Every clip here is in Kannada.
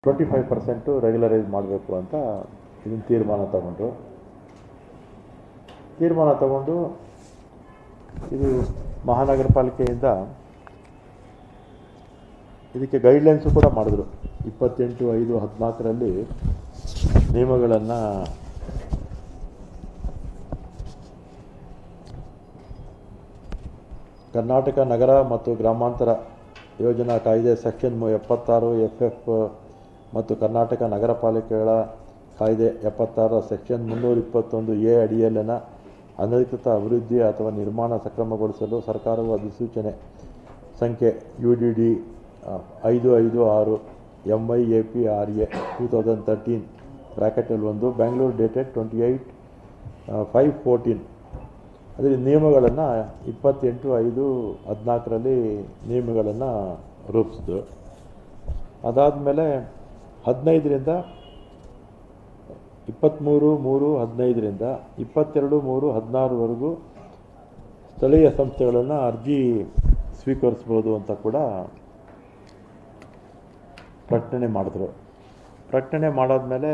ಟ್ವೆಂಟಿ ಫೈವ್ ಪರ್ಸೆಂಟು ರೆಗ್ಯುಲರೈಸ್ ಮಾಡಬೇಕು ಅಂತ ಇದನ್ನು ತೀರ್ಮಾನ ತಗೊಂಡು ತೀರ್ಮಾನ ತಗೊಂಡು ಇದು ಮಹಾನಗರ ಪಾಲಿಕೆಯಿಂದ ಇದಕ್ಕೆ ಗೈಡ್ಲೈನ್ಸು ಕೂಡ ಮಾಡಿದ್ರು ಇಪ್ಪತ್ತೆಂಟು ಐದು ಹದಿನಾಲ್ಕರಲ್ಲಿ ನಿಯಮಗಳನ್ನು ಕರ್ನಾಟಕ ನಗರ ಮತ್ತು ಗ್ರಾಮಾಂತರ ಯೋಜನಾ ಕಾಯ್ದೆ ಸೆಕ್ಷನ್ ಮು- ಎಪ್ಪತ್ತಾರು ಎಫ್ ಎಫ್ ಮತ್ತು ಕರ್ನಾಟಕ ನಗರ ಪಾಲಿಕೆಗಳ ಕಾಯ್ದೆ ಎಪ್ಪತ್ತಾರರ ಸೆಕ್ಷನ್ ಮುನ್ನೂರ ಇಪ್ಪತ್ತೊಂದು ಎ ಅಡಿಯಲ್ಲಿನ ಅನಧಿಕೃತ ಅಭಿವೃದ್ಧಿ ಅಥವಾ ನಿರ್ಮಾಣ ಸಕ್ರಮಗೊಳಿಸಲು ಸರ್ಕಾರವು ಅಧಿಸೂಚನೆ ಸಂಖ್ಯೆ ಯು ಡಿ ಡಿ ಐದು ಐದು ಆರು M I A P R A two thousand thirteen ಬ್ರ್ಯಾಕೆಟಲ್ಲಿ ಒಂದು Bangalore dated twenty eight five fourteen ಅದರ ನಿಯಮಗಳನ್ನು ಇಪ್ಪತ್ತೆಂಟು ಐದು ಹದಿನಾಲ್ಕರಲ್ಲಿ ನಿಯಮಗಳನ್ನು ರೂಪಿಸಿದ್ರು ಅದಾದಮೇಲೆ ಹದಿನೈದರಿಂದ ಇಪ್ಪತ್ತ್ಮೂರು ಮೂರು ಹದಿನೈದರಿಂದ ಇಪ್ಪತ್ತೆರಡು ಮೂರು ಹದಿನಾರವರೆಗೂ ಸ್ಥಳೀಯ ಸಂಸ್ಥೆಗಳನ್ನು ಅರ್ಜಿ ಸ್ವೀಕರಿಸ್ಬೋದು ಅಂತ ಕೂಡ ಪ್ರಕಟಣೆ ಮಾಡಿದ್ರು ಪ್ರಕಟಣೆ ಮಾಡಾದ್ಮೇಲೆ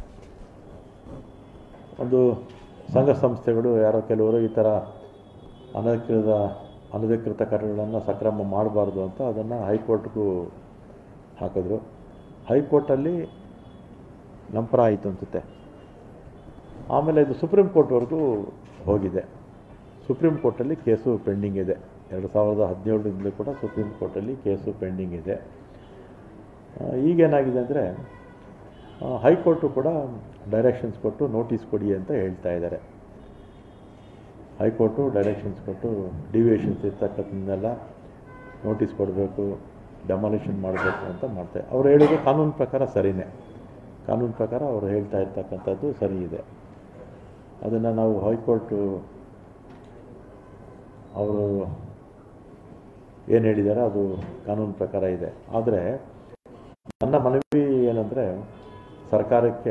ಒಂದು ಸಂಘ ಸಂಸ್ಥೆಗಳು ಯಾರೋ ಕೆಲವರು ಈ ಥರ ಅನಧಿಕೃತ ಅನಧಿಕೃತ ಕಟ್ಟಡಗಳನ್ನು ಸಕ್ರಮ ಮಾಡಬಾರ್ದು ಅಂತ ಅದನ್ನು ಹೈಕೋರ್ಟ್ಗೂ ಹಾಕಿದ್ರು ಹೈಕೋರ್ಟಲ್ಲಿ ನಂತರ ಆಯಿತು ಅನಿಸುತ್ತೆ ಆಮೇಲೆ ಇದು ಸುಪ್ರೀಂ ಕೋರ್ಟ್ವರೆಗೂ ಹೋಗಿದೆ ಸುಪ್ರೀಂ ಕೋರ್ಟಲ್ಲಿ ಕೇಸು ಪೆಂಡಿಂಗ್ ಇದೆ ಎರಡು ಸಾವಿರದ ಹದಿನೇಳರಿಂದಲೂ ಕೂಡ ಸುಪ್ರೀಂ ಕೋರ್ಟಲ್ಲಿ ಕೇಸು ಪೆಂಡಿಂಗ್ ಇದೆ ಆ, ಈಗೇನಾಗಿದೆ ಅಂದರೆ ಹೈಕೋರ್ಟು ಕೂಡ ಡೈರೆಕ್ಷನ್ಸ್ ಕೊಟ್ಟು ನೋಟಿಸ್ ಕೊಡಿ ಅಂತ ಹೇಳ್ತಾ ಇದ್ದಾರೆ ಹೈಕೋರ್ಟು ಡೈರೆಕ್ಷನ್ಸ್ ಕೊಟ್ಟು ಡಿವಿಯೇಷನ್ಸ್ ಇರ್ತಕ್ಕಂಥದ್ದನ್ನೆಲ್ಲ ನೋಟಿಸ್ ಕೊಡಬೇಕು ಡೆಮಾಲಿಷನ್ ಮಾಡಬೇಕು ಅಂತ ಮಾಡ್ತಾರೆ ಅವ್ರು ಹೇಳೋದು ಕಾನೂನು ಪ್ರಕಾರ ಸರಿನೇ ಕಾನೂನು ಪ್ರಕಾರ ಅವರು ಹೇಳ್ತಾ ಇರ್ತಕ್ಕಂಥದ್ದು ಸರಿ ಇದೆ ಅದನ್ನು ನಾವು ಹೈಕೋರ್ಟು ಅವರು ಏನು ಹೇಳಿದ್ದಾರೆ ಅದು ಕಾನೂನು ಪ್ರಕಾರ ಇದೆ ಆದರೆ ನನ್ನ ಮನವಿ ಏನಂದರೆ ಸರ್ಕಾರಕ್ಕೆ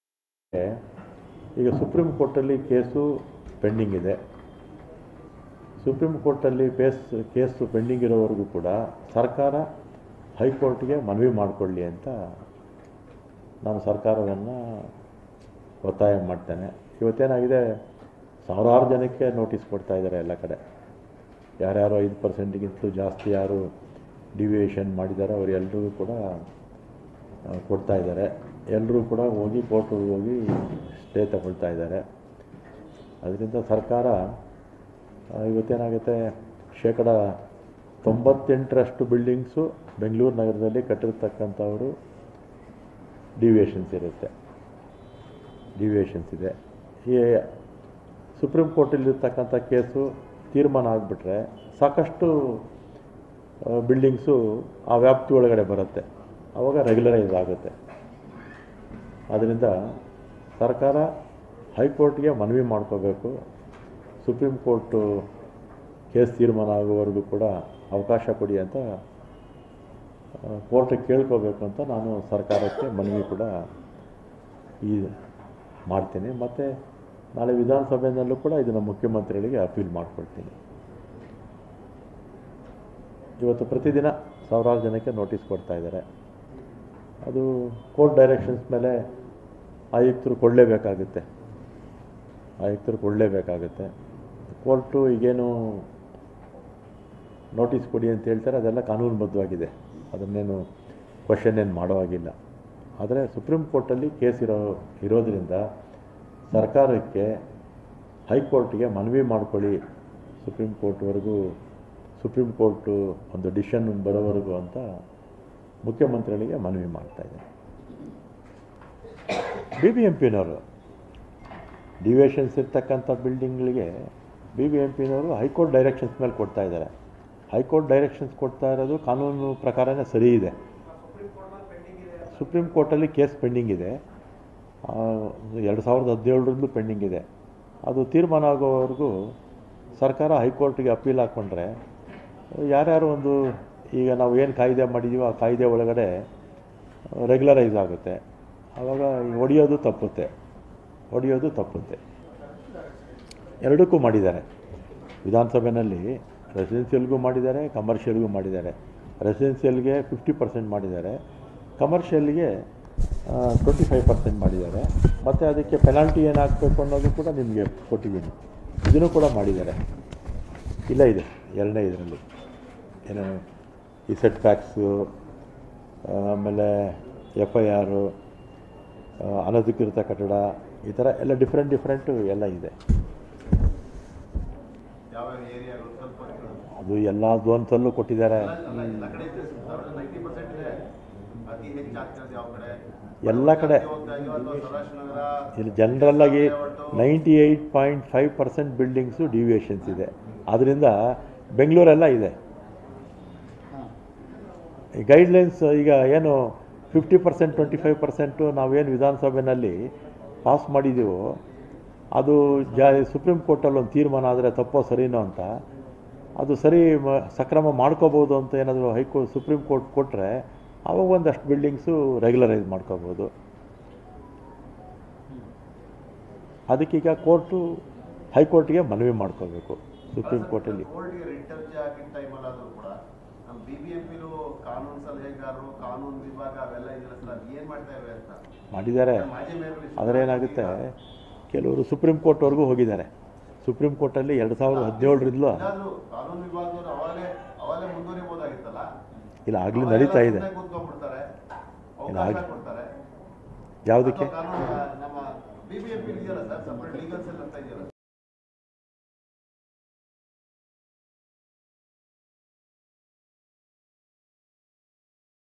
ಈಗ ಸುಪ್ರೀಂ ಕೋರ್ಟಲ್ಲಿ ಕೇಸು ಪೆಂಡಿಂಗ್ ಇದೆ ಸುಪ್ರೀಂ ಕೋರ್ಟಲ್ಲಿ ಕೇಸ್ ಕೇಸು ಪೆಂಡಿಂಗ್ ಇರೋವರೆಗೂ ಕೂಡ ಸರ್ಕಾರ ಹೈಕೋರ್ಟ್ಗೆ ಮನವಿ ಮಾಡಿಕೊಳ್ಳಿ ಅಂತ ನಾನು ಸರ್ಕಾರವನ್ನು ಒತ್ತಾಯ ಮಾಡ್ತೇನೆ ಇವತ್ತೇನಾಗಿದೆ ಸಾವಿರಾರು ಜನಕ್ಕೆ ನೋಟಿಸ್ ಕೊಡ್ತಾ ಇದ್ದಾರೆ ಎಲ್ಲ ಕಡೆ ಯಾರ್ಯಾರು ಐದು ಪರ್ಸೆಂಟ್ಗಿಂತಲೂ ಜಾಸ್ತಿ ಯಾರು ಡಿವಿಯೇಷನ್ ಮಾಡಿದ್ದಾರೆ ಅವರು ಎಲ್ರಿಗೂ ಕೂಡ ಆ, ಕೊಡ್ತಾ ಇದ್ದಾರೆ ಎಲ್ಲರೂ ಕೂಡ ಹೋಗಿ ಕೋರ್ಟ್ಗೆ ಹೋಗಿ ಸ್ಟೇ ತಗೊಳ್ತಾ ಇದ್ದಾರೆ ಅದರಿಂದ ಸರ್ಕಾರ ಆ, ಇವತ್ತೇನಾಗುತ್ತೆ ಶೇಕಡ ತೊಂಬತ್ತೆಂಟರಷ್ಟು ಬಿಲ್ಡಿಂಗ್ಸು ಬೆಂಗಳೂರು ನಗರದಲ್ಲಿ ಕಟ್ಟಿರ್ತಕ್ಕಂಥವರು ಡಿವಿಯೇಷನ್ಸ್ ಇರುತ್ತೆ ಡಿವಿಯೇಷನ್ಸ್ ಇದೆ ಈ ಸುಪ್ರೀಂ ಕೋರ್ಟಲ್ಲಿರ್ತಕ್ಕಂಥ ಕೇಸು ತೀರ್ಮಾನ ಆಗಿಬಿಟ್ರೆ ಸಾಕಷ್ಟು ಬಿಲ್ಡಿಂಗ್ಸು ಆ ವ್ಯಾಪ್ತಿ ಒಳಗಡೆ ಬರುತ್ತೆ ಆವಾಗ ರೆಗ್ಯುಲರೈಸ್ ಆಗುತ್ತೆ ಆದ್ದರಿಂದ ಸರ್ಕಾರ ಹೈಕೋರ್ಟ್ಗೆ ಮನವಿ ಮಾಡ್ಕೋಬೇಕು ಸುಪ್ರೀಂ ಕೋರ್ಟು ಕೇಸ್ ತೀರ್ಮಾನ ಆಗುವವರೆಗೂ ಕೂಡ ಅವಕಾಶ ಕೊಡಿ ಅಂತ ಕೋರ್ಟಿಗೆ ಕೇಳ್ಕೋಬೇಕು ಅಂತ ನಾನು ಸರ್ಕಾರಕ್ಕೆ ಮನವಿ ಕೂಡ ಈ ಮಾಡ್ತೀನಿ ಮತ್ತು ನಾಳೆ ವಿಧಾನಸಭೆಯಲ್ಲೂ ಕೂಡ ಇದನ್ನು ಮುಖ್ಯಮಂತ್ರಿಗಳಿಗೆ ಅಪೀಲ್ ಮಾಡ್ಕೊಳ್ತೀನಿ ಇವತ್ತು ಪ್ರತಿದಿನ ಸಾವಿರಾರು ಜನಕ್ಕೆ ನೋಟಿಸ್ ಕೊಡ್ತಾ ಇದ್ದಾರೆ ಅದು ಕೋರ್ಟ್ ಡೈರೆಕ್ಷನ್ಸ್ ಮೇಲೆ ಆಯುಕ್ತರು ಕೊಡಲೇಬೇಕಾಗುತ್ತೆ ಆಯುಕ್ತರು ಕೊಡಲೇಬೇಕಾಗುತ್ತೆ ಕೋರ್ಟು ಈಗೇನು ನೋಟಿಸ್ ಕೊಡಿ ಅಂತ ಹೇಳ್ತಾರೆ ಅದೆಲ್ಲ ಕಾನೂನುಬದ್ಧವಾಗಿದೆ ಅದನ್ನೇನು ಕ್ವಶನ್ ಏನು ಮಾಡೋ ಹಾಗಿಲ್ಲ ಆದರೆ ಸುಪ್ರೀಂ ಕೋರ್ಟಲ್ಲಿ ಕೇಸ್ ಇರೋ ಇರೋದರಿಂದ ಸರ್ಕಾರಕ್ಕೆ ಹೈಕೋರ್ಟ್ಗೆ ಮನವಿ ಮಾಡ್ಕೊಳ್ಳಿ ಸುಪ್ರೀಂ ಕೋರ್ಟ್ವರೆಗೂ ಸುಪ್ರೀಂ ಕೋರ್ಟು ಒಂದು ಡಿಸಿಷನ್ ಬರೋವರೆಗೂ ಅಂತ ಮುಖ್ಯಮಂತ್ರಿಗಳಿಗೆ ಮನವಿ ಮಾಡ್ತಾ ಇದ್ದಾರೆ ಬಿ ಬಿ ಎಂ ಪಿನವರು ಡಿವಿಯೇಷನ್ಸ್ ಇರ್ತಕ್ಕಂಥ ಬಿಲ್ಡಿಂಗ್ಗಳಿಗೆ ಬಿ ಬಿ ಎಂ ಪಿನವರು ಹೈಕೋರ್ಟ್ ಡೈರೆಕ್ಷನ್ಸ್ ಮೇಲೆ ಕೊಡ್ತಾ ಇದ್ದಾರೆ ಹೈಕೋರ್ಟ್ ಡೈರೆಕ್ಷನ್ಸ್ ಕೊಡ್ತಾ ಇರೋದು ಕಾನೂನು ಪ್ರಕಾರನೇ ಸರಿ ಇದೆ ಸುಪ್ರೀಂ ಕೋರ್ಟಲ್ಲಿ ಕೇಸ್ ಪೆಂಡಿಂಗ್ ಇದೆ ಆ, ಎರಡು ಸಾವಿರದ ಹದಿನೇಳರಿಂದಲೂ ಪೆಂಡಿಂಗ್ ಇದೆ ಅದು ತೀರ್ಮಾನ ಆಗೋವರೆಗೂ ಸರ್ಕಾರ ಹೈಕೋರ್ಟ್ಗೆ ಅಪೀಲ್ ಹಾಕ್ಕೊಂಡ್ರೆ ಯಾರ್ಯಾರು ಒಂದು ಈಗ ನಾವು ಏನು ಕಾಯ್ದೆ ಮಾಡಿದ್ದೀವೋ ಆ ಕಾಯ್ದೆ ಒಳಗಡೆ ರೆಗ್ಯುಲರೈಸ್ ಆಗುತ್ತೆ ಆವಾಗ ಈ ಹೊಡೆಯೋದು ತಪ್ಪುತ್ತೆ ಹೊಡೆಯೋದು ತಪ್ಪುತ್ತೆ ಎರಡಕ್ಕೂ ಮಾಡಿದ್ದಾರೆ ವಿಧಾನಸಭೆಯಲ್ಲಿ ರೆಸಿಡೆನ್ಷಿಯಲ್ಗೂ ಮಾಡಿದ್ದಾರೆ ಕಮರ್ಷಿಯಲ್ಗೂ ಮಾಡಿದ್ದಾರೆ ರೆಸಿಡೆನ್ಷಿಯಲ್ಗೆ ಫಿಫ್ಟಿ ಪರ್ಸೆಂಟ್ ಮಾಡಿದ್ದಾರೆ ಕಮರ್ಷಿಯಲ್ಗೆ ಟ್ವೆಂಟಿ ಫೈವ್ ಪರ್ಸೆಂಟ್ ಮಾಡಿದ್ದಾರೆ ಮತ್ತು ಅದಕ್ಕೆ ಪೆನಾಲ್ಟಿ ಏನು ಹಾಕಬೇಕು ಅನ್ನೋದು ಕೂಡ ನಿಮಗೆ ಕೊಟ್ಟಿದ್ದೀನಿ ಇದನ್ನು ಕೂಡ ಮಾಡಿದ್ದಾರೆ ಇಲ್ಲ ಇದೆ ಎರಡನೇ ಇದರಲ್ಲಿ ಏನು ಈ ಸೆಟ್ ಬ್ಯಾಕ್ಸು ಆಮೇಲೆ ಎಫ್ ಐ ಆರು ಅನಧಿಕೃತ ಕಟ್ಟಡ ಈ ಥರ ಎಲ್ಲ ಡಿಫ್ರೆಂಟ್ ಡಿಫ್ರೆಂಟು ಎಲ್ಲ ಇದೆ ಯಾವ ಏರಿಯಾಗಳು ಸ್ವಲ್ಪ ಅದು ಎಲ್ಲ ಝೋನ್ಸಲ್ಲೂ ಕೊಟ್ಟಿದ್ದಾರೆ ಅಲ್ಲ, ಎಲ್ಲ ಕಡೆ ಇದೆ ನೈಂಟಿ ಪರ್ಸೆಂಟ್ ಇದೆ ಅತಿ ಹೆಚ್ಚು ಆಗ್ತಿರೋದು ಯಾವ ಕಡೆ ಎಲ್ಲ ಕಡೆ ಹೋಗ್ತಾ ಇದೀವಿ ಅಥವಾ ಸದಾಶಿವನಗರ ಇಲ್ಲಿ ಜನರಲ್ಲಾಗಿ ninety eight point five percent buildings deviations ಇದೆ ಆದ್ದರಿಂದ ಬೆಂಗಳೂರೆಲ್ಲ ಇದೆ ಈ ಗೈಡ್ಲೈನ್ಸ್ ಈಗ ಏನು fifty percent twenty five percent ನಾವೇನು ವಿಧಾನಸಭೆಯಲ್ಲಿ ಪಾಸ್ ಮಾಡಿದ್ದೀವೋ ಅದು ಜಾ ಸುಪ್ರೀಂ ಕೋರ್ಟಲ್ಲಿ ಒಂದು ತೀರ್ಮಾನ ಆದರೆ ತಪ್ಪೋ ಸರಿನೋ ಅಂತ ಅದು ಸರಿ ಮ- ಸಕ್ರಮ ಮಾಡ್ಕೋಬೋದು ಅಂತ ಏನಾದರೂ ಹೈಕೋ ಸುಪ್ರೀಂ ಕೋರ್ಟ್ ಕೊಟ್ಟರೆ ಆವಾಗ ಒಂದಷ್ಟು ಬಿಲ್ಡಿಂಗ್ಸು ರೆಗ್ಯುಲರೈಸ್ ಮಾಡ್ಕೋಬೋದು ಅದಕ್ಕೀಗ ಕೋರ್ಟು ಹೈಕೋರ್ಟ್ಗೆ ಮನವಿ ಮಾಡ್ಕೋಬೇಕು ಸುಪ್ರೀಂ ಕೋರ್ಟಲ್ಲಿ ಕೋರ್ಟ್ಗೆ ರಿಟ್ ಅರ್ಜಿ ಹಾಕಿದ ಟೈಮಲ್ಲಿ ಆದರೂ ಕೂಡ ನಮ್ಮ ಬಿ ಬಿ ಎಂ ಪಿಲು ಕಾನೂನು ಸಲಹೆಗಾರರು ಕಾನೂನು ವಿಭಾಗ ಅವೆಲ್ಲ ಇದೆಯಲ್ಲ ಸರ್ ಅದು ಏನು ಮಾಡ್ತಾ ಇವೆ ಅಂತ ಮಾಡಿದ್ದಾರೆ ಮಾಜಿ ಮೇಯರ್ಗಳು ಇಷ್ಟು ಆದರೆ ಏನಾಗುತ್ತೆ ಕೆಲವರು ಸುಪ್ರೀಂ ಕೋರ್ಟ್ವರೆಗೂ ಹೋಗಿದ್ದಾರೆ ಸುಪ್ರೀಂ ಕೋರ್ಟಲ್ಲಿ ಎರಡು ಸಾವಿರದ ಹದಿನೇಳರಿಂದಲೂ ಇಲ್ಲಾದ್ರೂ ಕಾನೂನು ವಿಭಾಗದವರು ಅವಾಗಲೇ ಅವಾಗಲೇ ಮುಂದುವರಿಬೋದಾಗಿತ್ತಲ್ಲ ಇಲ್ಲ ಆಗಲಿ ನಡೀತಾ ಇದೆ ಸುಮ್ನೆ ಕೂತ್ಕೊಂಡ್ಬಿಡ್ತಾರೆ ಇಲ್ಲ, ಅವಕಾಶ ಆಗಿ- ಕೊಡ್ತಾರೆ ಯಾವುದಕ್ಕೆ ಅಥವಾ ಕಾನೂನು ನಮ್ಮ ಬಿ ಬಿ ಎಂ ಪಿ ಇದೆಯಲ್ಲ ಸರ್ ಸಪ್ರೇಟ್ ಲೀಗಲ್ ಸೆಲ್ ಅಂತ ಇದೆಯಲ್ಲ